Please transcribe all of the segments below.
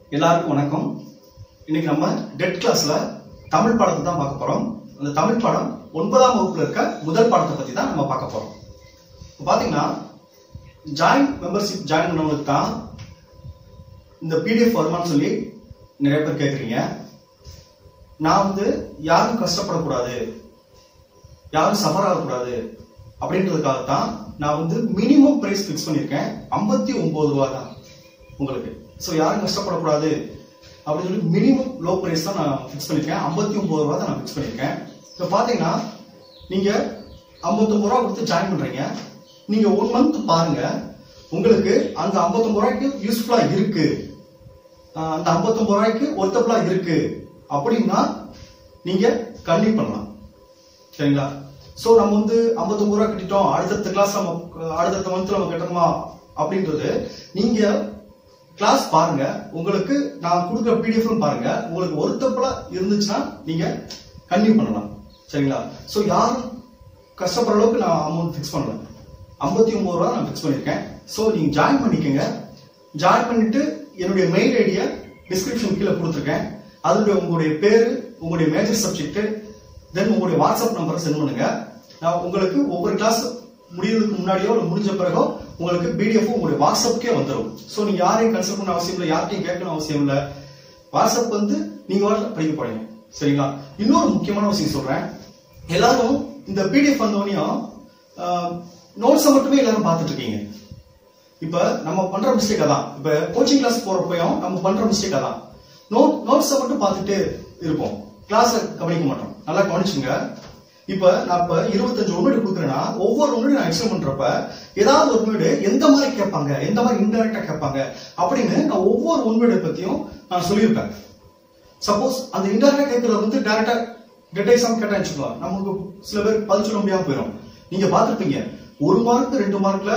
எல்லாருக்கும் வணக்கம் இன்னைக்கு நம்ம டெட் கிளாஸ்ல தமிழ் பாடத்தை தான் பார்க்க போறோம் அந்த தமிழ் பாடம் ஒன்பதாம் வகுப்புல இருக்க முதல் பாடத்தை பத்தி தான் நம்ம பார்க்க போறோம் இப்போ பாத்தீங்கன்னா ஜாயின் மெம்பர்ஷிப் ஜாயின் பண்ணவங்களுக்கு தான் இந்த பிடிஎஃப் வருமான்னு சொல்லி நிறைய பேர் கேட்குறீங்க நான் வந்து யாரும் கஷ்டப்படக்கூடாது யாரும் சஃபர் ஆகக்கூடாது அப்படின்றதுக்காக தான் நான் வந்து மினிமம் பிரைஸ் ஃபிக்ஸ் பண்ணியிருக்கேன் ஐம்பத்தி ஒன்பது ரூபா தான் உங்களுக்கு ஸோ யாரும் கஷ்டப்படக்கூடாது அப்படின்னு சொல்லி மினிமம் லோ பிரைஸ் தான் நான் ஃபிக்ஸ் பண்ணியிருக்கேன் ஐம்பத்தி ஒன்பது ரூபா தான் நான் ஃபிக்ஸ் பண்ணியிருக்கேன் இப்போ பார்த்தீங்கன்னா நீங்கள் ஐம்பத்தொம்பது ரூபா கொடுத்து ஜாயின் பண்ணுறீங்க நீங்கள் ஒன் மந்த் பாருங்க உங்களுக்கு அந்த ஐம்பத்தொம்பது ரூபாய்க்கு யூஸ்ஃபுல்லாக இருக்கு ஆஹ் அந்த ஐம்பத்தொம்பது ரூபாய்க்கு ஒர்த்தபுளாக இருக்கு அப்படின்னா நீங்கள் கண்டிப்பாக பண்ணலாம் சரிங்களா சோ நம்ம வந்து 59 ரூபா கட்டிட்டோம் அடுத்தடுத்த கிளாஸ் நம்ம அடுத்தடுத்த மந்த் நம்ம கட்டணுமா அப்படின்றது நீங்க கிளாஸ் பாருங்க உங்களுக்கு நான் கொடுக்குற பிடிஎஃப் பாருங்க உங்களுக்கு ஒருத்தப்பல இருந்துச்சுன்னா நீங்க கண்டினியூ பண்ணலாம் சரிங்களா சோ யாரும் கஷ்டப்படுற அளவுக்கு நான் அமௌண்ட் ஃபிக்ஸ் பண்ணல ஐம்பத்தி ஒன்பது ரூபா நான் ஃபிக்ஸ் பண்ணியிருக்கேன் ஸோ நீங்க ஜாயின் பண்ணிக்கங்க ஜாயின் பண்ணிட்டு என்னுடைய மெயில் ஐடியை டிஸ்கிரிப்ஷன் கீழே கொடுத்துருக்கேன் அதனுடைய உங்களுடைய பேரு உங்களுடைய மேஜர் சப்ஜெக்ட் தென் உங்களுடைய வாட்ஸ்அப் நம்பரை சென்ட் பண்ணுங்க நான் உங்களுக்கு ஒவ்வொரு கிளாஸ் முடியறதுக்கு முன்னாடியோ இல்லை முடிஞ்ச பிறகோ உங்களுக்கு பிடிஎஃப் உங்களுடைய வாட்ஸ்அப்க்கே வந்துடும் ஸோ நீங்க யாரையும் கன்சல்ட் பண்ண அவசியம் இல்லை யார்ட்டையும் கேட்கணும் அவசியம் இல்லை வாட்ஸ்அப் வந்து நீங்க வாட்ல படிக்க போறீங்க சரிங்களா இன்னொரு முக்கியமான விஷயம் சொல்றேன் எல்லாரும் இந்த பிடிஎஃப் வந்தோடனையும் நோட்ஸை மட்டுமே எல்லாரும் பார்த்துட்டு இருக்கீங்க இப்ப நம்ம பண்ற மிஸ்டேக் அதான் இப்ப கோச்சிங் கிளாஸ் போறப்பயும் நம்ம பண்ற மிஸ்டேக் அதான் நோட் நோட்ஸை மட்டும் பார்த்துட்டு இருப்போம் கிளாஸை கவனிக்க மாட்டோம் நல்லா கவனிச்சுங்க இப்ப நான் இப்ப இருபத்தஞ்சு ஒன்மேடு கொடுக்குறேன்னா ஒவ்வொரு ஒன்மேடு நான் எக்ஸ்பிளைன் பண்றப்ப ஏதாவது ஒரு ஒன்மேடு எந்த மாதிரி கேட்பாங்க எந்த மாதிரி இன்டெரக்டா கேட்பாங்க அப்படின்னு நான் ஒவ்வொரு ஒன்மேடை பத்தியும் நான் சொல்லியிருப்பேன் சப்போஸ் அந்த இன்டெரக்டா கேட்கறத வந்து டைரக்டா டெட்டைஸாம கேட்டா வச்சுக்கலாம் நமக்கு சில பேர் பதில் சொல்ல முடியாம போயிடும் நீங்க பார்த்திருப்பீங்க ஒரு மார்க் ரெண்டு மார்க்ல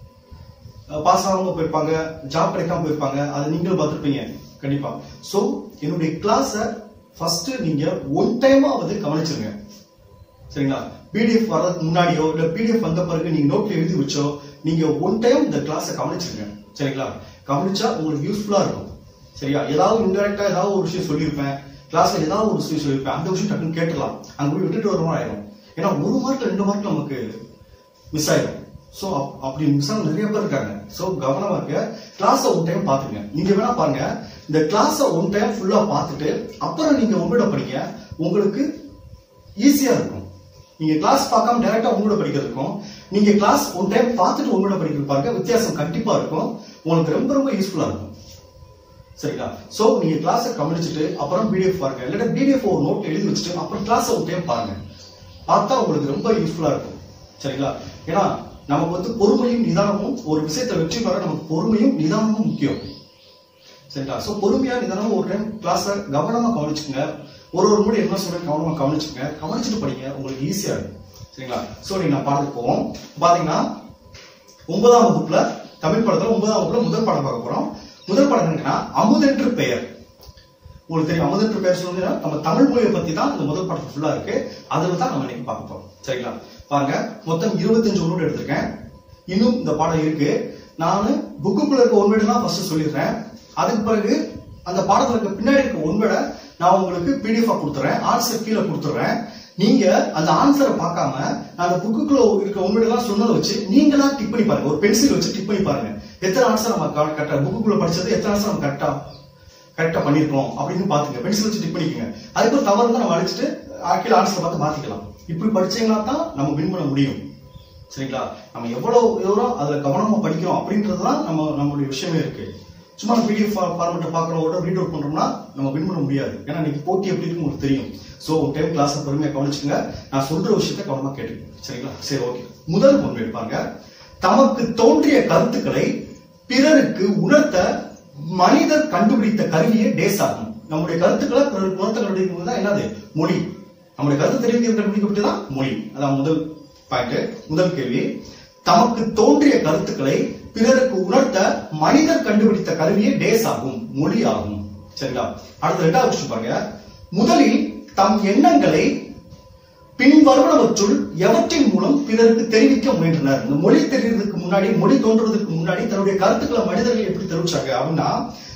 பாஸ் ஆகாம போயிருப்பாங்க ஜாப் கிடைக்காம போயிருப்பாங்க அதை நீங்களும் பார்த்திருப்பீங்க கண்டிப்பா சோ என்னுடைய கிளாஸ ஃபர்ஸ்ட் நீங்க ஒன் டைமாவது கவனிச்சிருங்க சரிங்களா பிடிஎஃப் வர்றதுக்கு முன்னாடியோ இல்ல பிடிஎஃப் வந்த பிறகு நீங்க நோட்ல எழுதி வச்சோ நீங்க ஒன் டைம் இந்த கிளாஸை கவனிச்சிருங்க சரிங்களா கவனிச்சா உங்களுக்கு யூஸ்ஃபுல்லா இருக்கும் சரியா ஏதாவது இன்டெரக்டா ஏதாவது ஒரு விஷயம் சொல்லியிருப்பேன் கிளாஸ்ல ஏதாவது ஒரு விஷயம் சொல்லியிருப்பேன் அந்த விஷயம் டக்குன்னு கேட்டுலாம் அங்க போய் விட்டுட்டு வர மாதிரி ஆயிடும் ஏன்னா ஒரு மார்க் ரெண்டு மார்க் நமக்கு மிஸ் ஆயிடும் சோ அப்படி மிஸ் ஆன நிறைய பேர் இருக்காங்க சோ கவனமா இருக்க கிளாஸ ஒன் டைம் பாத்துங்க நீங்க வேணா பாருங்க இந்த கிளாஸ ஒன் டைம் ஃபுல்லா பார்த்துட்டு அப்புறம் நீங்க உங்களோட படிங்க உங்களுக்கு ஈஸியா இருக்கும் நீங்க கிளாஸ் பார்க்காம டைரக்டா உங்களோட படிக்கிறதுக்கும் நீங்க கிளாஸ் ஒன் டைம் பார்த்துட்டு உங்களோட படிக்கிறது பாருங்க வித்தியாசம் கண்டிப்பா இருக்கும் உங்களுக்கு ரொம்ப ரொம்ப யூஸ்ஃபுல்லா இருக்கும் சரிங்களா சோ நீங்க கிளாஸை கவனிச்சுட்டு அப்புறம் பிடிஎஃப் பாருங்க இல்லைன்னா பிடிஎஃப் ஒரு நோட் எழுதி வச்சுட்டு அப்புறம் கிளாஸ் ஒரு டைம் பாருங்க பார்த்தா உங்களுக்கு ரொம்ப யூஸ்ஃபுல்லா இருக்கும் சரிங்களா ஏன்னா நமக்கு வந்து பொறுமையும் நிதானமும் ஒரு விஷயத்தை வெற்றி பெற நமக்கு பொறுமையும் நிதானமும் முக்கியம் சரிங்களா சோ பொறுமையா நிதானமா ஒரு டைம் கிளாஸை கவனமா கவனிச்சுங்க ஒரு ஒரு முறை என்ன சொல்றேன் கவனமா கவனிச்சுங்க கவனிச்சுட்டு படிங்க உங்களுக்கு ஈஸியா இருக்கும் சரிங்களா சோ நீங்க நான் பாடத்துக்கு போவோம் பாத்தீங்கன்னா ஒன்பதாம் வகுப்புல தமிழ் பாடத்துல ஒன்பதாம் வகுப்புல முதல் பாடம் பார்க்க போறோம் முதல் பாடம் என்னன்னா அமுதென்று பெயர் உங்களுக்கு தெரியும் அமுதென்று பெயர் சொல்லுங்க நம்ம தமிழ் மொழியை பத்தி தான் இந்த முதல் பாடம் ஃபுல்லா இருக்கு அதுல தான் நம்ம இன்னைக்கு பார்க்க போறோம் சரிங்களா பாருங்க மொத்தம் இருபத்தஞ்சு ஒன்று எடுத்திருக்கேன் இன்னும் இந்த பாடம் இருக்கு நான் புக்குக்குள்ள இருக்க ஒன்பது தான் ஃபர்ஸ்ட் சொல்லிடுறேன் அதுக்கு பிறகு அந்த பாடத்துல இருக்க பின்னாடி இருக்க ஒன்பதை நான் உங்களுக்கு பிடிஎஃப் கொடுத்துறேன் ஆன்சர் கீழே கொடுத்துறேன் நீங்க அந்த ஆன்சரை பார்க்காம நான் அந்த புக்குக்குள்ள இருக்க ஒன்பது எல்லாம் சொன்னதை வச்சு நீங்களா டிக் பண்ணி பாருங்க ஒரு பென்சில் வச்சு டிக் பண்ணி பாருங்க எத்தனை ஆன்சர் நம்ம கரெக்டா புக்குக்குள்ள படிச்சது எத்தனை ஆன்சர் நம்ம கரெக்டா கரெக்டா பண்ணிருக்கோம் அப்படின்னு பாத்துங்க பென்சில் வச்சு டிக் பண்ணிக்கோங்க அதுக்கு தவறு தான் நம்ம அடிச்சுட்டு கீழே ஆன்சர் பார்த்து மாத்திக்கலாம் இப்படி படிச்சீங்கன்னா தான் நம்ம வின் பண்ண முடியும் சரிங்களா நம்ம எவ்வளவு தூரம் அதுல கவனமா படிக்கிறோம் அப்படின்றதுதான் நம்ம நம்மளுடைய விஷயமே இருக்கு சும்மா பிடிஎஃப் ஃபார்மெட்டை பார்க்குறோம் உடனே ரீட் அவுட் பண்றோம்னா நம்ம வின் பண்ண முடியாது ஏன்னா இன்னைக்கு போட்டி எப்படி இருக்குன்னு உங்களுக்கு தெரியும் ஸோ ஒரு டைம் கிளாஸ் பொறுமையா கவனிச்சுங்க நான் சொல்ற விஷயத்த கவனமா கேட்டுக்கோங்க சரிங்களா சரி ஓகே முதல் ஒன்று எடுப்பாங்க தமக்கு தோன்றிய கருத்துக்களை பிறருக்கு உணர்த்த மனிதர் கண்டுபிடித்த கருவியே டேஸ் ஆகும் நம்முடைய கருத்துக்களை பிறருக்கு உணர்த்த கண்டுபிடிக்கிறது தான் என்னது மொழி நம்முடைய கருத்து தெரிவிக்க கண்டுபிடிக்கப்பட்டு தான் மொழி அதான் முதல் பாயிண்ட் முதல் கேள்வி தமக்கு தோன்றிய கருத்துக்களை பிறருக்கு உணர்த்த மனிதர் கண்டுபிடித்த கருவியே டேஸ் ஆகும் மொழி ஆகும் சரிங்களா அடுத்த ரெண்டாவது விஷயம் பாருங்க முதலில் தம் எண்ணங்களை பின்வருவனவற்றுள் எவற்றின் மூலம் பிறருக்கு தெரிவிக்க முயன்றனர் இந்த மொழி தெரியறதுக்கு முன்னாடி மொழி தோன்றுவதற்கு முன்னாடி தன்னுடைய கருத்துக்களை மனிதர்கள் எப்படி தெரிவிச்சாங்க அப்படின்னா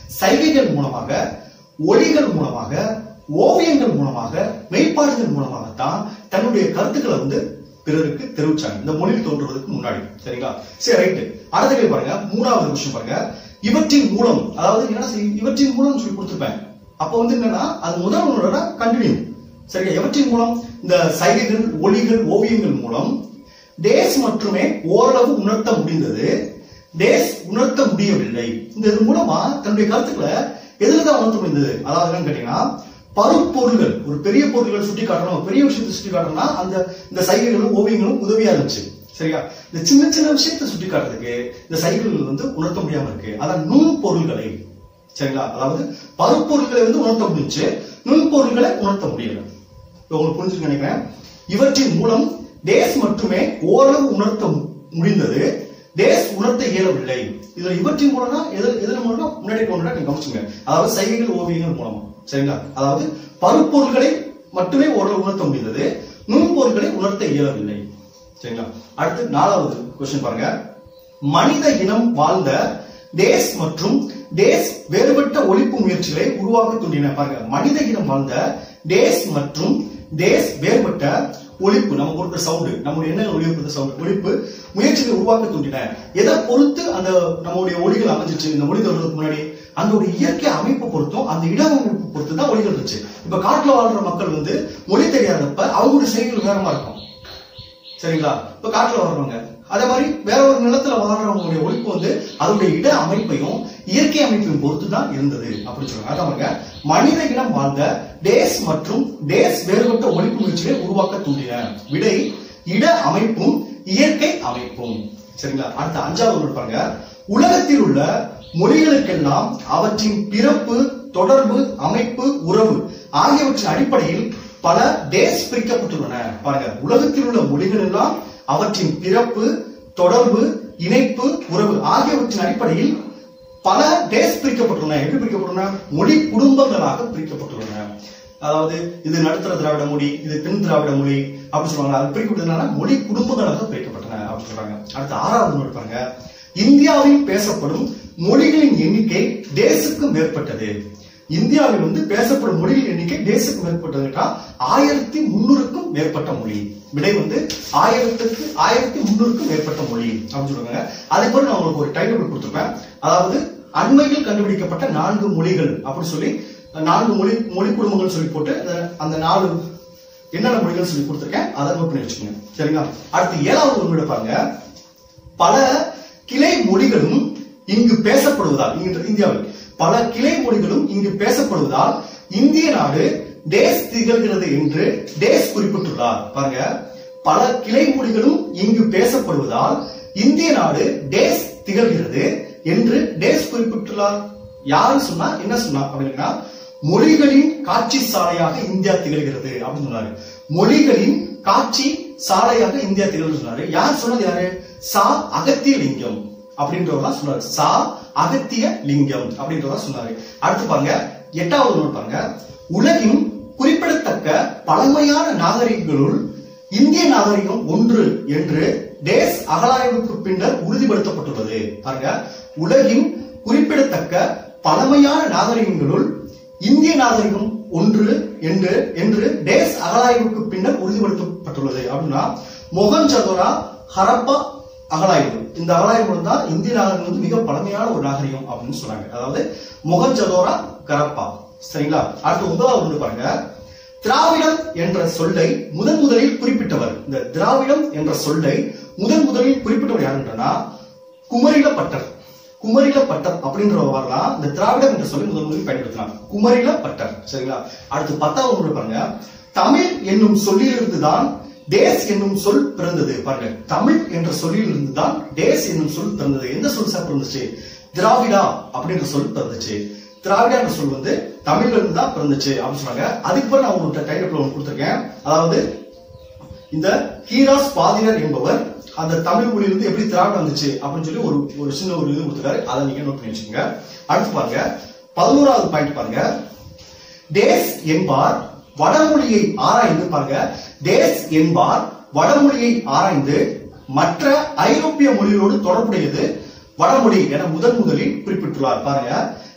சைகைகள் மூலமாக ஒளிகள் மூலமாக ஓவியங்கள் மூலமாக மெய்ப்பாடுகள் மூலமாகத்தான் தன்னுடைய கருத்துக்களை வந்து பிறருக்கு தெரிவிச்சாங்க இந்த மொழி தோன்றுவதற்கு முன்னாடி சரிங்களா சரி ரைட்டு அடுத்த கேள்வி பாருங்க மூணாவது விஷயம் பாருங்க இவற்றின் மூலம் அதாவது என்ன செய்ய- இவற்றின் மூலம் சொல்லி கொடுத்துருப்பேன் அப்போ வந்து என்னன்னா அது முதல் ஒன்றோட கண்டினியூ சரியா எவற்றின் மூலம் இந்த சைகைகள் ஒளிகள் ஓவியங்கள் மூலம் டேஸ் மட்டுமே ஓரளவு உணர்த்த முடிந்தது டேஸ் உணர்த்த முடியவில்லை இந்த இது மூலமா தன்னுடைய கருத்துக்களை எதுலதான் உணர்த்த முடிந்தது அதாவது என்னன்னு கேட்டீங்கன்னா பருப்பொருள்கள் ஒரு பெரிய பொருள்களை சுட்டி காட்டணும் ஒரு பெரிய விஷயத்தை சுட்டி காட்டணும்னா அந்த இந்த சைகைகளும் ஓவியங்களும் உதவியா இருந்துச்சு சரியா இந்த சின்ன சின்ன விஷயத்தை சுட்டி காட்டுறதுக்கு இந்த சைகைகள் வந்து உணர்த்த முடியாம இருக்கு அதான் நுண் பொருள்களை சரிங்களா அதாவது பருப்பொருட்களை வந்து உணர்த்த முடிஞ்சு நுண்பொருள்களை உணர்த்த முடியல இப்ப உங்களுக்கு புரிஞ்சுக்க நினைக்கிறேன் இவற்றின் மூலம் டேஸ் மட்டுமே ஓரளவு உணர்த்த மு- முடிந்தது டேஸ் உணர்த்த இயலவில்லை இதுல இவற்றின் மூலம்னா எது எதுல மூலம்னா முன்னாடி ஒன்றா நீங்க கவனிச்சுங்க அதாவது சைகைகள் ஓவியங்கள் மூலமா சரிங்களா அதாவது பருப்பொருள்களை மட்டுமே ஓரளவு உணர்த்த முடிந்தது நுண்பொருள்களை உணர்த்த இயலவில்லை சரிங்களா அடுத்து நாலாவது கொஸ்டின் பாருங்க மனித இனம் வாழ்ந்த டேஸ் மற்றும் டேஸ் வேறுபட்ட ஒழிப்பு முயற்சிகளை உருவாக்க தூண்டின பாருங்க மனித இனம் வாழ்ந்த டேஸ் மற்றும் டேஸ் வேறுபட்ட ஒழிப்பு நம்ம கொடுக்குற சவுண்டு நம்முடைய என்ன ஒழிப்பு சவுண்ட் ஒழிப்பு முயற்சிகளை உருவாக்க தூண்டின எதை பொறுத்து அந்த நம்மளுடைய ஒளிகள் அமைஞ்சிச்சு இந்த ஒளி தோன்றதுக்கு முன்னாடி அந்த ஒரு இயற்கை அமைப்பு பொறுத்தும் அந்த இட அமைப்பு பொறுத்து தான் ஒளிகள் இருந்துச்சு இப்ப காட்டுல வாழ்ற மக்கள் வந்து மொழி தெரியாதப்ப அவங்களுடைய செய்திகள் வேறமா இருக்கும் சரிங்களா இப்ப காட்டுல வர்றவங்க அதே மாதிரி வேற ஒரு நிலத்துல வாழ்றவங்களுடைய ஒழிப்பு வந்து அதனுடைய இட அமைப்பையும் இயற்கை அமைப்பையும் பொறுத்து தான் இருந்தது அப்படின்னு சொல்றாங்க அதான் பாருங்க, மனித இனம் வாழ்ந்த டேஸ் மற்றும் டேஸ் வேறுபட்ட ஒழிப்பு முயற்சிகளை உருவாக்க தூண்டின விடை இட அமைப்பும் இயற்கை அமைப்பும் சரிங்களா அடுத்த அஞ்சாவது ஒன்று பாருங்க உலகத்தில் உள்ள மொழிகளுக்கெல்லாம் அவற்றின் பிறப்பு தொடர்பு அமைப்பு உறவு ஆகியவற்றின் அடிப்படையில் பல டேஸ் பிரிக்கப்பட்டுள்ளன பாருங்க உலகத்தில் உள்ள மொழிகள் எல்லாம் அவற்றின் பிறப்பு தொடர்பு இணைப்பு உறவு ஆகியவற்றின் அடிப்படையில் பல டேஸ் பிரிக்கப்பட்டுள்ளன எப்படி பிரிக்கப்பட்டுள்ளன மொழி குடும்பங்களாக பிரிக்கப்பட்டுள்ளன அதாவது இது நடுத்தர திராவிட மொழி இது தென் திராவிட மொழி அப்படி சொல்லுவாங்க அது பிரிக்கப்பட்டதுனால மொழி குடும்பங்களாக பிரிக்கப்பட்டன அப்படின்னு சொல்றாங்க அடுத்து ஆறாவது நோட் பாருங்க இந்தியாவில் பேசப்படும் மொழிகளின் எண்ணிக்கை டேஸுக்கு மேற்பட்டது இந்தியாவில் வந்து பேசப்படும் மொழிகளின் எண்ணிக்கை டேஸுக்கு மேற்பட்டதுன்னா ஆயிரத்தி முன்னூறுக்கும் மேற்பட்ட மொழி விடை வந்து ஆயிரத்துக்கு ஆயிரத்தி முன்னூறுக்கும் மேற்பட்ட மொழி அப்படின்னு சொல்றாங்க அதே போல நான் உங்களுக்கு ஒரு டைட்டில் கொடுத்துருப்பேன் அதாவது அண்மையில் கண்டுபிடிக்கப்பட்ட நான்கு மொழிகள் அப்படின்னு சொல்லி நான்கு மொழி மொழி குடும்பங்கள் சொல்லி போட்டு அந்த- அந்த நாலு என்னென்ன மொழிகள் சொல்லி கொடுத்துருக்கேன் அதை நோட் பண்ணி வச்சுக்கோங்க சரிங்களா அடுத்து ஏழாவது ஒன்று பாருங்க பல கிளை மொழிகளும் இங்கு பேசப்படுவதால் இங்கு இந்தியாவில் பல கிளை மொழிகளும் இங்கு பேசப்படுவதால் இந்திய நாடு டேஸ் திகழ்கிறது என்று டேஸ் குறிப்பிட்டுள்ளார் பாருங்க பல கிளை மொழிகளும் இங்கு பேசப்படுவதால் இந்திய நாடு டேஸ் திகழ்கிறது என்று டேஸ் குறிப்பிட்டுள்ளார் யாரு சொன்னா என்ன சொன்னா அப்படின்னா மொழிகளின் காட்சி சாலையாக இந்தியா திகழ்கிறது அப்படின்னு சொன்னாரு மொழிகளின் காட்சி சாலையாக இந்தியா திகழ்கிறது சொன்னாரு யார் சொன்னது யாரு சா அகத்திய லிங்கம் அப்படின்றவர் தான் சொன்னாரு சா அகத்திய லிங்கம் அப்படின்றவர் சொன்னாரு அடுத்து பாருங்க எட்டாவது நோட் பாருங்க உலகின் குறிப்பிடத்தக்க பழமையான நாகரிகங்களுள் இந்திய நாகரிகம் ஒன்று என்று டேஸ் அகலாய்வுக்கு பின்னர் உறுதிப்படுத்தப்பட்டுள்ளது பாருங்க உலகின் குறிப்பிடத்தக்க பழமையான நாகரிகங்களுள் இந்திய நாகரிகம் ஒன்று என்று என்று டேஸ் அகலாய்வுக்கு பின்னர் உறுதிப்படுத்தப்பட்டுள்ளது அப்படின்னா மொகஞ்சதோரா ஹரப்பா அகலாய்வு இந்த அகலாய்வு மூலம் தான் இந்திய நாகரிகம் வந்து மிக பழமையான ஒரு நாகரிகம் அப்படின்னு சொன்னாங்க அதாவது மொகஞ்சதோரா கரப்பா சரிங்களா அடுத்து ஒன்பதாவது ஒன்று பாருங்க திராவிடம் என்ற சொல்லை முதன் முதலில் குறிப்பிட்டவர் இந்த திராவிடம் என்ற சொல்லை முதன் முதலில் குறிப்பிட்டவர் யாருன்றனா குமரில பட்டர் குமரில பட்டர் அப்படின்ற வரலாம் இந்த திராவிடம் என்ற சொல்லை முதன் முதலில் பயன்படுத்தினார் குமரில பட்டர் சரிங்களா அடுத்து பத்தாவது ஒன்று பாருங்க தமிழ் என்னும் சொல்லிலிருந்து தான் டேஸ் என்னும் சொல் பிறந்தது பாருங்க தமிழ் என்ற சொல்லிலிருந்து தான் டேஸ் என்னும் சொல் பிறந்தது எந்த சொல் சார் பிறந்துச்சு திராவிடா அப்படின்ற சொல் பிறந்துச்சு திராவிடா என்ற சொல் வந்து தமிழ்ல இருந்து தான் பிறந்துச்சு அப்படின்னு சொன்னாங்க அதுக்கு பிறகு நான் உங்களுக்கு டைட்டில் ஒன்று கொடுத்துருக்கேன் அதாவது இந்த ஹீராஸ் பாதிரர் என்பவர் அந்த தமிழ் மொழியிலிருந்து எப்படி திராவிடம் வந்துச்சு அப்படின்னு சொல்லி ஒரு ஒரு சின்ன ஒரு இது கொடுத்துருக்காரு அதை நீங்க நோட் பண்ணி வச்சுக்கோங்க அடுத்து பாருங்க பதினோராவது பாயிண்ட் பாருங்க டேஸ் என்பார் வடமொழியை ஆராய்ந்து பாருங்க டேஸ் என்பார் வடமொழியை ஆராய்ந்து மற்ற ஐரோப்பிய மொழிகளோடு தொடர்புடையது வடமொழி என முதன் முதலில் குறிப்பிட்டுள்ளார் பாருங்க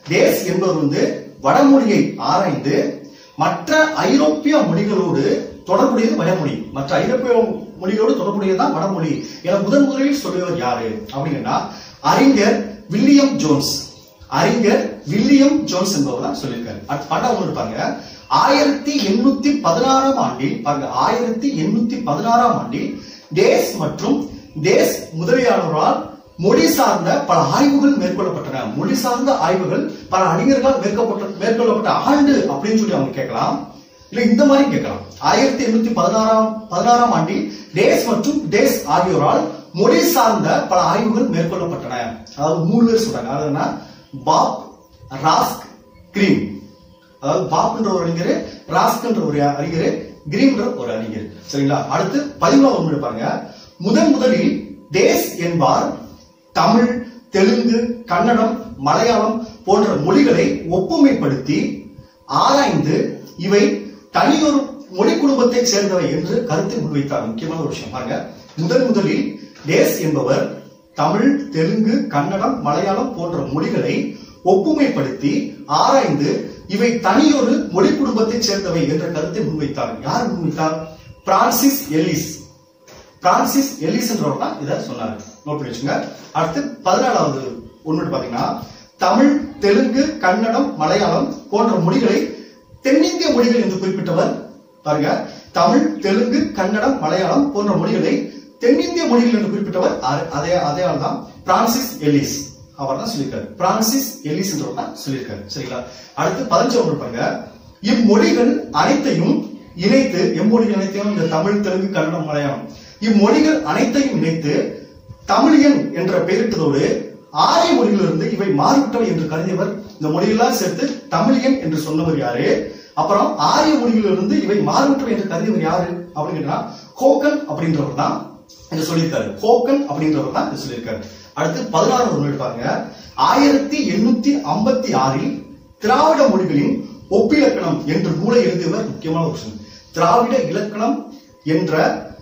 டேஸ் என்பவர் வந்து வடமொழியை ஆராய்ந்து மற்ற ஐரோப்பிய மொழிகளோடு தொடர்புடையது வடமொழி மற்ற ஐரோப்பிய மொழிகளோடு தொடர்புடையதுதான் வடமொழி என முதன் முதலில் சொல்லுவர் யாரு அப்படின்னா அறிஞர் வில்லியம் ஜோன்ஸ் அறிஞர் வில்லியம் ஜோன்ஸ் என்பவர் தான் சொல்லியிருக்காரு அடுத்து பாட்டா ஒன்று பாருங்க ஆயிரத்தி எண்ணூத்தி பதினாறாம் ஆண்டில் பாருங்க ஆயிரத்தி எண்ணூத்தி பதினாறாம் ஆண்டில் டேஸ் மற்றும் டேஸ் முதலியானவரால் மொழி சார்ந்த பல ஆய்வுகள் மேற்கொள்ளப்பட்டன மொழி சார்ந்த ஆய்வுகள் பல அறிஞர்களால் மேற்கொள்ளப்பட்ட மேற்கொள்ளப்பட்ட ஆண்டு அப்படின்னு சொல்லி அவங்க கேட்கலாம் இல்ல இந்த மாதிரி கேட்கலாம் ஆயிரத்தி எண்ணூத்தி பதினாறாம் பதினாறாம் ஆண்டில் டேஸ் மற்றும் டேஸ் ஆகியோரால் மொழி சார்ந்த பல ஆய்வுகள் மேற்கொள்ளப்பட்டன அதாவது மூணு பேர் சொல்றாங்க அதாவது பாப் ராஸ்க் கிரீம் அதாவது பாப்ன்ற ஒரு அறிஞர் ராஸ்க்ன்ற ஒரு அறிஞர் கிரீம்ன்ற ஒரு அறிஞர் சரிங்களா அடுத்து பதிமூணாவது ஒன்று பாருங்க முதன் முதலில் டேஸ் என்பார் தமிழ் தெலுங்கு கன்னடம் மலையாளம் போன்ற மொழிகளை ஒப்புமைப்படுத்தி ஆராய்ந்து இவை தனியொரு மொழி குடும்பத்தைச் சேர்ந்தவை என்று கருத்தை முன்வைத்தார் முக்கியமான ஒரு விஷயம் பாருங்க முதன் முதலில் டேஸ் என்பவர் தமிழ் தெலுங்கு கன்னடம் மலையாளம் போன்ற மொழிகளை ஒப்புமைப்படுத்தி ஆராய்ந்து இவை தனியொரு மொழி குடும்பத்தைச் சேர்ந்தவை என்ற கருத்தை முன்வைத்தார் யார் முன்வைத்தார் பிரான்சிஸ் எலிஸ் பிரான்சிஸ் எலிஸ்ன்றவர் தான் இதை சொன்னாரு நோட் பண்ணி வச்சுங்க அடுத்து பதினாலாவது ஒன்று பாத்தீங்கன்னா தமிழ் தெலுங்கு கன்னடம் மலையாளம் போன்ற மொழிகளை தென்னிந்திய மொழிகள் என்று குறிப்பிட்டவர் பாருங்க தமிழ் தெலுங்கு கன்னடம் மலையாளம் போன்ற மொழிகளை தென்னிந்திய மொழிகள் என்று குறிப்பிட்டவர் அ- அதே அதே ஆள் தான் பிரான்சிஸ் எலிஸ் அவர் தான் சொல்லியிருக்காரு பிரான்சிஸ் எலிஸ் என்றவர் தான் சொல்லியிருக்காரு சரிங்களா அடுத்து பதினஞ்சாவது ஒன்று பாருங்க இம்மொழிகள் அனைத்தையும் இணைத்து எம்மொழிகள் அனைத்தையும் இந்த தமிழ் தெலுங்கு கன்னடம் மலையாளம் இம்மொழிகள் அனைத்தையும் இணைத்து தமிழியன் என்ற பெயரிட்டதோடு ஆரிய மொழிகளிலிருந்து இவை மாறிவிட்டவை என்று கருதியவர் இந்த மொழியெல்லாம் சேர்த்து தமிழியன் என்று சொன்னவர் யாரு அப்புறம் ஆரிய மொழிகளிலிருந்து இவை மாறிவிட்டவை என்று கருதியவர் யாரு அப்படின்னு கேட்டா கோக்கன் அப்படின்றவர் தான் இதை சொல்லியிருக்காரு கோக்கன் அப்படின்றவர் தான் இதை சொல்லியிருக்காரு அடுத்து பதினாறாவது ஒன்று பாருங்க ஆயிரத்தி எண்ணூத்தி ஐம்பத்தி ஆறில் திராவிட மொழிகளின் ஒப்பிலக்கணம் என்ற நூலை எழுதியவர் முக்கியமான ஒரு விஷயம் திராவிட இலக்கணம் என்ற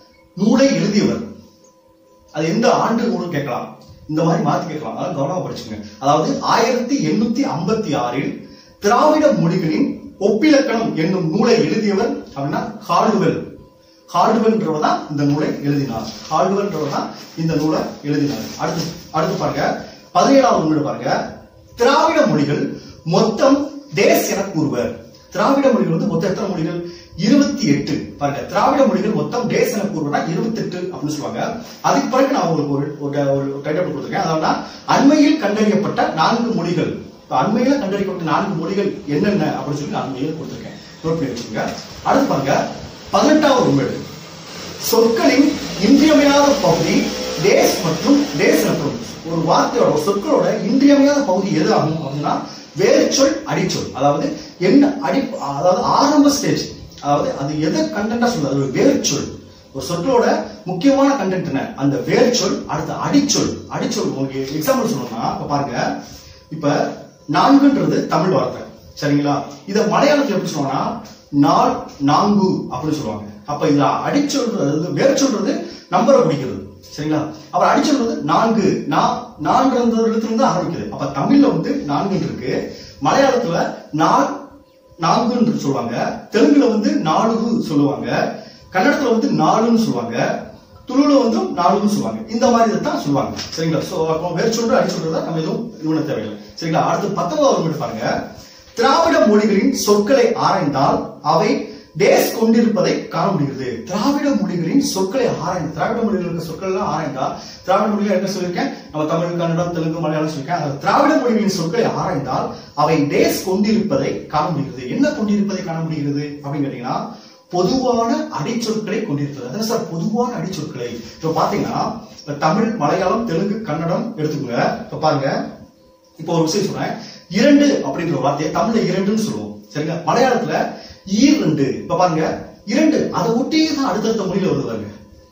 நூலை எழுதியவர் அது எந்த ஆண்டு நூல் கேட்கலாம் இந்த மாதிரி மாத்தி கேட்கலாம் அதான் கவனமா படிச்சுங்க அதாவது ஆயிரத்தி எண்ணூத்தி ஐம்பத்தி ஆறில் திராவிட மொழிகளின் ஒப்பிலக்கணம் என்னும் நூலை எழுதியவர் அப்படின்னா ஹால்டுவெல் ஹால்டுவெல்ன்றவர் தான் இந்த நூலை எழுதினார் ஹால்டுவெல்ன்றவர் தான் இந்த நூலை எழுதினார் அடுத்து அடுத்து பாருங்க பதினேழாவது நூல் பாருங்க திராவிட மொழிகள் மொத்தம் தேஸ் என கூறுவர் திராவிட மொழிகள் வந்து மொத்தம் எத்தனை மொழிகள் இருபத்தி எட்டு பாருங்க திராவிட மொழிகள் மொத்தம் டேஸ் என கூறுவனா இருபத்தி எட்டு அப்படின்னு சொல்லுவாங்க அதுக்கு பிறகு நான் உங்களுக்கு ஒரு ஒரு- ஒரு டைட்டில் கொடுத்துருக்கேன் அதாவது அண்மையில் கண்டறியப்பட்ட நான்கு மொழிகள் இப்ப அண்மையில கண்டறியப்பட்ட நான்கு மொழிகள் என்னென்ன அப்படின்னு சொல்லி நான் அண்மையில் கொடுத்துருக்கேன் நோட் பண்ணி வச்சுக்கோங்க அடுத்து பாருங்க பதினெட்டாவது உண்மை சொற்களின் இன்றியமையாத பகுதி டேஸ் மற்றும் டேஸ் எனப்படும் ஒரு வார்த்தையோட ஒரு சொற்களோட இன்றியமையாத பகுதி எது ஆகும் அப்படின்னா வேர்ச்சொல் அடிச்சொல் அதாவது என்ன அடி அதாவது ஆரம்ப ஸ்டேஜ் அதாவது அது எதை கண்டென்ட்டா சொல்லுது அது ஒரு வேர்ச்சொல் ஒரு சொற்களோட முக்கியமான கண்டென்ட் என்ன அந்த வேர்ச்சொல் அடுத்து அடிச்சொல் அடிச்சொல் உங்களுக்கு எக்ஸாம்பிள் சொல்லணும்னா இப்ப பாருங்க இப்ப நான்குன்றது தமிழ் வார்த்தை சரிங்களா இத மலையாளத்துல எப்படி சொல்லுவாங்கன்னா நாள் நான்கு அப்படின்னு சொல்லுவாங்க அப்ப இதுல அடிச்சொல்றது வேர் சொல்றது நம்பரை குறிக்கிறது சரிங்களா அப்புறம் அடிச்சொல்றது நான்கு நான் நான்கு இருந்து ஆரம்பிக்குது அப்ப தமிழ்ல வந்து நான்கு இருக்கு மலையாளத்துல நாள் நான்குன்னு சொல்லுவாங்க தெலுங்குல வந்து நாலுகு சொல்லுவாங்க கன்னடத்துல வந்து நாலுன்னு சொல்லுவாங்க துளுல வந்து நாலுன்னு சொல்லுவாங்க இந்த மாதிரி தான் சொல்லுவாங்க சரிங்களா சோ அப்போ வேறு சொல்ற அடி சொல்றதா நம்ம எதுவும் இது பண்ண தேவையில்லை சரிங்களா அடுத்து பத்தொன்பதாவது மினிட் பாருங்க திராவிட மொழிகளின் சொற்களை ஆராய்ந்தால் அவை டேஸ் கொண்டிருப்பதை காண முடிகிறது திராவிட மொழிகளின் சொற்களை ஆராய்ந்து திராவிட மொழிகள் இருக்க சொற்கள் எல்லாம் ஆராய்ந்தா திராவிட மொழிகள் என்ன சொல்லியிருக்கேன் நம்ம தமிழ் கன்னடம் தெலுங்கு மலையாளம் சொல்லியிருக்கேன் அந்த திராவிட மொழிகளின் சொற்களை ஆராய்ந்தால் அவை டேஸ் கொண்டிருப்பதை காண முடிகிறது என்ன கொண்டிருப்பதை காண முடிகிறது அப்படின்னு கேட்டீங்கன்னா பொதுவான அடிச்சொற்களை கொண்டிருக்கிறது அதான் சார் பொதுவான அடிச்சொற்களை இப்ப பாத்தீங்கன்னா இப்ப தமிழ் மலையாளம் தெலுங்கு கன்னடம் எடுத்துக்கோங்க இப்ப பாருங்க இப்போ ஒரு விஷயம் சொல்றேன் இரண்டு அப்படின்ற ஒரு வார்த்தையை தமிழ்ல இரண்டுன்னு சொல்லுவோம் சரிங்களா மலையாளத்துல ஈரெண்டு இப்ப பாருங்க இரண்டு அதை ஒட்டி தான் அடுத்தடுத்த மொழியில வருது பாருங்க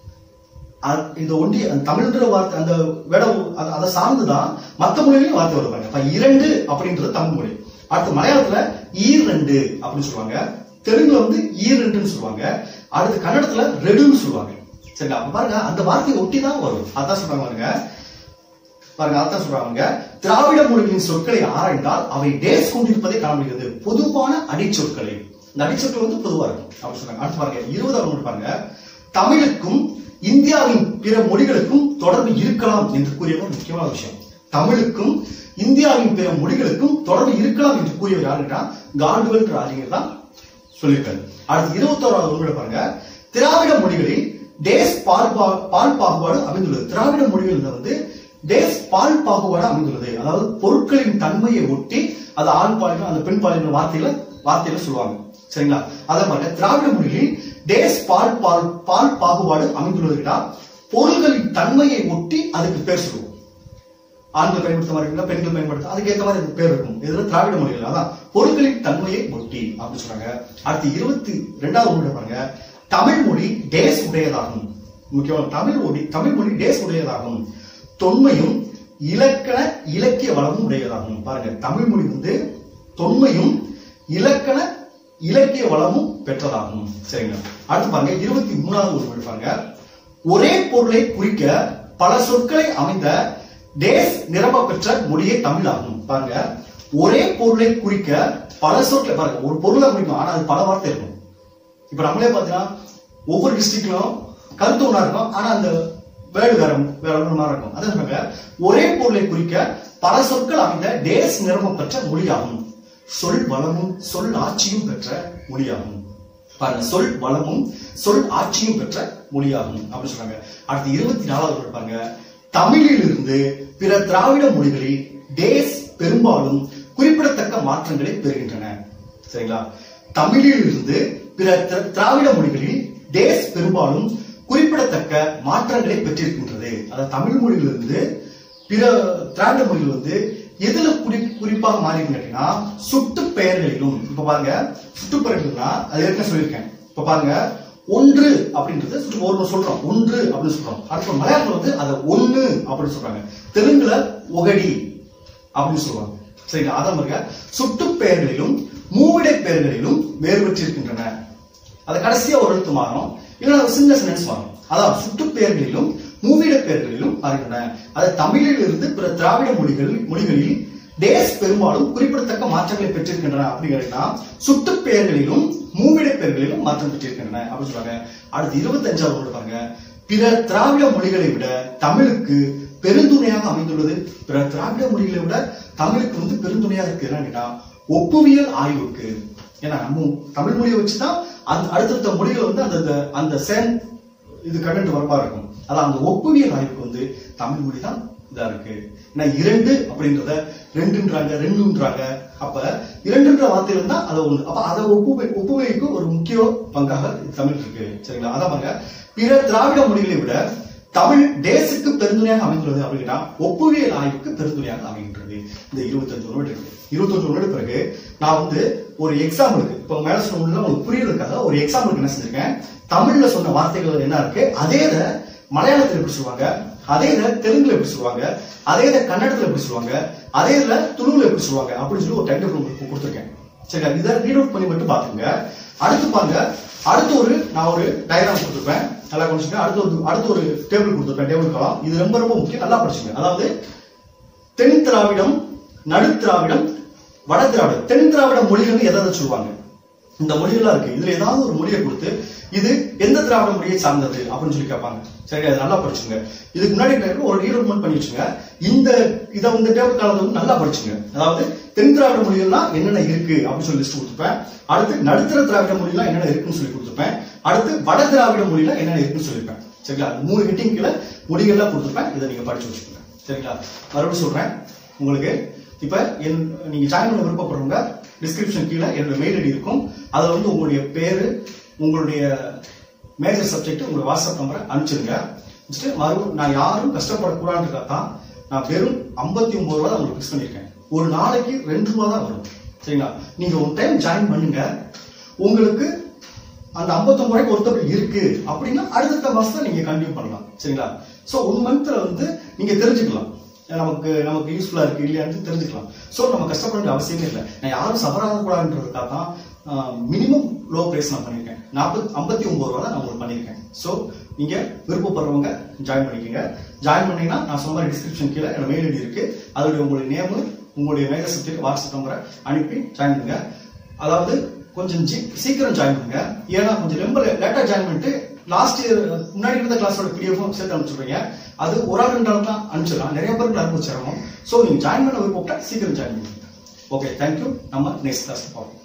அ- இந்த ஒண்டி அந்த தமிழ்ன்ற வார்த்தை அந்த வேட அத- அதை சார்ந்துதான் மத்த மொழியிலையும் வார்த்தை வருது பாருங்க இப்ப இரண்டு அப்படின்றது தமிழ் மொழி அடுத்து மலையாளத்துல ஈரெண்டு அப்படின்னு சொல்லுவாங்க தெலுங்குல வந்து ஈரெண்டுன்னு சொல்லுவாங்க அடுத்து கன்னடத்துல ரெடுன்னு சொல்லுவாங்க சரிங்களா அப்ப பாருங்க அந்த வார்த்தையை ஒட்டி தான் வரும் அதான் சொல்றாங்க பாருங்க பாருங்க அதான் சொல்றாங்க திராவிட மொழிகளின் சொற்களை ஆராய்ந்தால் அவை டேஸ் கொண்டிருப்பதை காண முடிகிறது பொதுவான அடிச்சொற்களை இந்த அடிச்சொற்கள் வந்து பொதுவா இருக்கும் அப்படி சொல்றாங்க அடுத்து பாருங்க இருபதாவது பாருங்க தமிழுக்கும் இந்தியாவின் பிற மொழிகளுக்கும் தொடர்பு இருக்கலாம் என்று கூறிய ஒரு முக்கியமான விஷயம் தமிழுக்கும் இந்தியாவின் பிற மொழிகளுக்கும் தொடர்பு இருக்கலாம் என்று கூறியவர் யாருன்னா கார்டுவல் அறிஞர் தான் சொல்லியிருக்காரு அடுத்து இருபத்தோராவது உண்மையில பாருங்க திராவிட மொழிகளில் டேஸ் பால் பா- பால் பாகுபாடு அமைந்துள்ளது திராவிட மொழிகளில் வந்து டேஸ் பால் பாகுபாடு அமைந்துள்ளது அதாவது பொருட்களின் தன்மையை ஒட்டி அது ஆண் பாலினம் அந்த பெண் பாலின வார்த்தையில வார்த்தையில சொல்லுவாங்க சரிங்களா அதை பாருங்க திராவிட மொழிகளில் டேஸ் பால் பால் பால் பாகுபாடு அமைந்துள்ளதுன்னா பொருள்களின் தன்மையை ஒட்டி அதுக்கு பேர் சொல்லுவோம் ஆண்கள் பயன்படுத்த மாதிரி இருந்தா பெண்கள் பயன்படுத்த அதுக்கு ஏற்ற மாதிரி அதுக்கு பேர் இருக்கும் இதுல திராவிட மொழிகள் அதான் பொருட்களின் தன்மையை ஒட்டி அப்படின்னு சொல்றாங்க அடுத்து இருபத்தி ரெண்டாவது மொழி பாருங்க தமிழ் மொழி டேஸ் உடையதாகும் முக்கியமாக தமிழ் மொழி தமிழ் மொழி டேஸ் உடையதாகும் தொன்மையும் இலக்கண இலக்கிய வளமும் உடையதாகும் பாருங்க தமிழ் மொழி வந்து தொன்மையும் இலக்கண இலக்கிய வளமும் பெற்றதாகும் சரிங்களா அடுத்து பாருங்க இருபத்தி மூணாவது ஒரு மொழி பாருங்க ஒரே பொருளை குறிக்க பல சொற்களை அமைந்த டேஸ் நிரம்ப பெற்ற மொழியே தமிழ் ஆகும் பாருங்க ஒரே பொருளை குறிக்க பல சொற்களை பாருங்க ஒரு பொருளை குறிக்கும் ஆனா அது பல வார்த்தை இருக்கும் இப்ப நம்மளே பாத்தீங்கன்னா ஒவ்வொரு டிஸ்ட்ரிக்ட்லயும் கருத்து ஒண்ணா இருக்கும் ஆனா அந்த வேர்டு வேற வேற ஒன்று மாதிரி இருக்கும் அதான் சொன்னாங்க ஒரே பொருளை குறிக்க பல சொற்கள் அமைந்த டேஸ் நிரம்ப பெற்ற மொழியாகும் சொல் வளமும் சொல் ஆட்சியும் பெற்ற மொழியாகும் பாருங்க சொல் வளமும் சொல் ஆட்சியும் பெற்ற மொழியாகும் அப்படின்னு சொல்றாங்க அடுத்து இருபத்தி நாலாவது பாருங்க தமிழிலிருந்து பிற திராவிட மொழிகளில் டேஸ் பெரும்பாலும் குறிப்பிடத்தக்க மாற்றங்களை பெறுகின்றன சரிங்களா தமிழிலிருந்து பிற திர- திராவிட மொழிகளில் டேஸ் பெரும்பாலும் குறிப்பிடத்தக்க மாற்றங்களை பெற்றிருக்கின்றது அதாவது தமிழ் மொழியிலிருந்து பிற திராவிட மொழிகள் வந்து எதுல குறி குறிப்பாக மாறி கேட்டீங்கன்னா சுட்டு பெயர்களிலும் இப்ப பாருங்க சுட்டு பெயர்கள்னா அது ஏற்கனவே சொல்லியிருக்கேன் இப்ப பாருங்க ஒன்று அப்படின்றது சுட்டு ஒரு சொல்றோம் ஒன்று அப்படின்னு சொல்றோம் அடுத்து மலையாளத்துல வந்து அதை ஒண்ணு அப்படின்னு சொல்றாங்க தெலுங்குல ஒகடி அப்படின்னு சொல்லுவாங்க சரிங்களா அதான் பாருங்க சுட்டு பெயர்களிலும் மூவிடை பெயர்களிலும் வேறுபட்டிருக்கின்றன அது கடைசியா ஒரு எழுத்து மாறும் இல்லைன்னா ஒரு சின்ன சென்டென்ஸ் மாறும் அதாவது சுட்டு பெயர்களிலும் மூவிட பெயர்களிலும் மாறுகின்றன அது தமிழில் இருந்து பிற திராவிட மொழிகள் மொழிகளில் டேஸ் பெரும்பாலும் குறிப்பிடத்தக்க மாற்றங்களை பெற்றிருக்கின்றன அப்படிங்கிறதுனா சுட்டு பெயர்களிலும் மூவிட பெயர்களிலும் மாற்றம் பெற்றிருக்கின்றன அப்படின்னு சொல்றாங்க அடுத்து இருபத்தஞ்சாவது ஒன்று பாருங்க பிற திராவிட மொழிகளை விட தமிழுக்கு பெருந்துணையாக அமைந்துள்ளது பிற திராவிட மொழிகளை விட தமிழுக்கு வந்து பெருந்துணையாக இருக்கு என்னன்னா ஒப்புவியல் ஆய்வுக்கு ஏன்னா நம்ம தமிழ் மொழியை வச்சுதான் அந்த அடுத்தடுத்த மொழிகள் வந்து அந்த அந்த- அந்த சேம் இது கண்டென்ட் வரப்பா இருக்கும் அதான் அந்த ஒப்புவியல் ஆய்வுக்கு வந்து தமிழ் மொழி தான் இதா இருக்கு ஏன்னா இரண்டு அப்படின்றத ரெண்டுன்றாங்க ரெண்டுன்றாங்க அப்ப இரண்டுன்ற வார்த்தையில இருந்தா அதை ஒண்ணு அப்ப அதை ஒப்புமை ஒப்புமைக்கு ஒரு முக்கிய பங்காக தமிழ் இருக்கு சரிங்களா அதான் பாருங்க பிற திராவிட மொழிகளை விட தமிழ் டேஸுக்கு பெருந்துணையாக அமைந்துள்ளது அப்படின்னா ஒப்புவியல் ஆய்வுக்கு பெருந்துணையாக அமைகின்றது இந்த இருபத்தஞ்சு நோடு இருக்கு இருபத்தஞ்சு நோடு பிறகு நான் வந்து ஒரு எக்ஸாம்பிளுக்கு இப்போ மேல சொன்ன உங்களுக்கு புரியுறதுக்காக ஒரு எக்ஸாம்பிளுக்கு என்ன செஞ்சிருக்கேன் தமிழ்ல சொன்ன வார்த்தைகள் என்ன இருக்கு அதே இதை மலையாளத்துல எப்படி சொல்லுவாங்க அதே இதை தெலுங்குல எப்படி சொல்லுவாங்க அதே இதை கன்னடத்துல எப்படி சொல்லுவாங்க அதே இதுல துளுவுல எப்படி சொல்லுவாங்க அப்படின்னு சொல்லி ஒரு டைட்டில் உங்களுக்கு கொடுத்துருக்கேன் சரிங்களா இதை ரீட் அவுட் பண்ணி மட்டும் பாத்துங்க அடுத்து பாருங்க அடுத்து ஒரு நான் ஒரு டயக்ராம் கொடுத்துருப்பேன் நல்லா கொஞ்சம் அடுத்து ஒரு அடுத்து ஒரு டேபிள் கொடுத்துருப்பேன் டேபிள் காலம் இது ரொம்ப ரொம்ப முக்கியம் நல்லா படிச்சுங்க அதாவது தென் திராவிடம் நடு திராவிடம் வட திராவிடம் தென் திராவிட மொழிகள் எதை எதை சொல்லுவாங்க இந்த மொழிகளா இருக்கு இதுல ஏதாவது ஒரு மொழியை கொடுத்து இது எந்த திராவிட மொழியை சார்ந்தது அப்படின்னு சொல்லி கேட்பாங்க சரி அது நல்லா படிச்சுங்க இதுக்கு முன்னாடி டைம்ல ஒரு ரீடவுட் பண்ணி வச்சுங்க இந்த இதை வந்து டேபிள் காலத்தை வந்து நல்லா படிச்சுங்க அதாவது தென் திராவிட மொழிகள்லாம் என்னென்ன இருக்கு அப்படின்னு சொல்லி லிஸ்ட் கொடுத்துருப்பேன் அடுத்து நடுத்தர திராவிட மொழிலாம் என்னென்ன இருக்குன்னு சொல்லி கொடுத்துருப்பேன் அடுத்து வட திராவிட மொழிலாம் என்னென்ன இருக்குன்னு சொல்லியிருப்பேன் சரிங்களா அந்த மூணு ஹெட்டிங் கீழே மொழிகள்லாம் கொடுத்துருப்பேன் இதை நீங்க படிச்சு வச்சுக்கோங்க சரிங்களா மறுபடியும் சொல்றேன் உங்களுக்கு இப்ப என் நீங்க ஜாயின் பண்ண விருப்பப்படுறவங்க டிஸ்கிரிப்ஷன் கீழே என்னோட மெயில் ஐடி இருக்கும் அதுல வந்து உங்களுடைய பேரு உங்களுடைய மேஜர் சப்ஜெக்ட் உங்களுடைய வாட்ஸ்அப் நம்பரை அனுப்பிச்சிருங்க வச்சுட்டு மறுபடியும் நான் யாரும் கஷ்டப்படக்கூடாதுன்றதுக்காக தான் நான் வெறும் ஐம்பத்தி ஒன்பது ரூபா தான் உங்களுக்கு ஃபிக்ஸ் பண்ணியிருக்கேன் ஒரு நாளைக்கு ரெண்டு ரூபா தான் வரும் சரிங்களா நீங்க ஒரு டைம் ஜாயின் பண்ணுங்க உங்களுக்கு அந்த 59 ரூபாய்க்கு ஒருத்தர் இருக்கு அப்படின்னா அடுத்த மாசத்துல நீங்க கண்டினியூ பண்ணலாம் சரிங்களா சோ ஒன் மந்த்ல வந்து நீங்க தெரிஞ்சுக்கலாம் நமக்கு நமக்கு யூஸ்ஃபுல்லா இருக்கு இல்லையான்னு தெரிஞ்சுக்கலாம் சோ நம்ம கஷ்டப்பட வேண்டிய அவசியமே இல்லை நான் யாரும் சபராக கூடாதுன்றதுக்காக தான் மினிமம் லோ பிரைஸ் நான் பண்ணியிருக்கேன் நாற்பத்தி ஐம்பத்தி ஒன்பது ரூபா தான் நான் உங்களுக்கு பண்ணியிருக்கேன் ஸோ நீங்க விருப்பப்படுறவங்க ஜாயின் பண்ணிக்கோங்க ஜாயின் பண்ணீங்கன்னா நான் சொன்ன மாதிரி டிஸ்கிரிப்ஷன் கீழே என்னோட மெயில் ஐடி இருக்கு அதோட உங்களுடைய நேமு உங்களுடைய மேக சப்ஜெக்ட் வாட்ஸ்அப் நம்பரை அனுப்பி ஜாயின் பண்ணுங்க அதாவது கொஞ்சம் ஜி- சீக்கிரம் ஜாயின் பண்ணுங்க ஏன்னா கொஞ்சம் ரொம்ப லேட்டா ஜாயின் பண்ணிட்டு லாஸ்ட் இயர் முன்னாடி இருந்த கிளாஸோட பிடிஎஃப் சேர்த்து அனுப்பிச்சுடுவீங்க அது ஒரு ஆள் ரெண்டு ஆள் தான் அனுப்பிச்சிடலாம் நிறைய பேருக்கு அனுப்பிச்சிடணும் ஸோ நீங்க ஜாயின் பண்ண விருப்பப்பட்டா சீக்கிரம் ஜாயின் பண்ணுங்க ஓகே தேங்க்யூ நம்ம நெக்ஸ்ட் கிளாஸ் பார்ப்போம்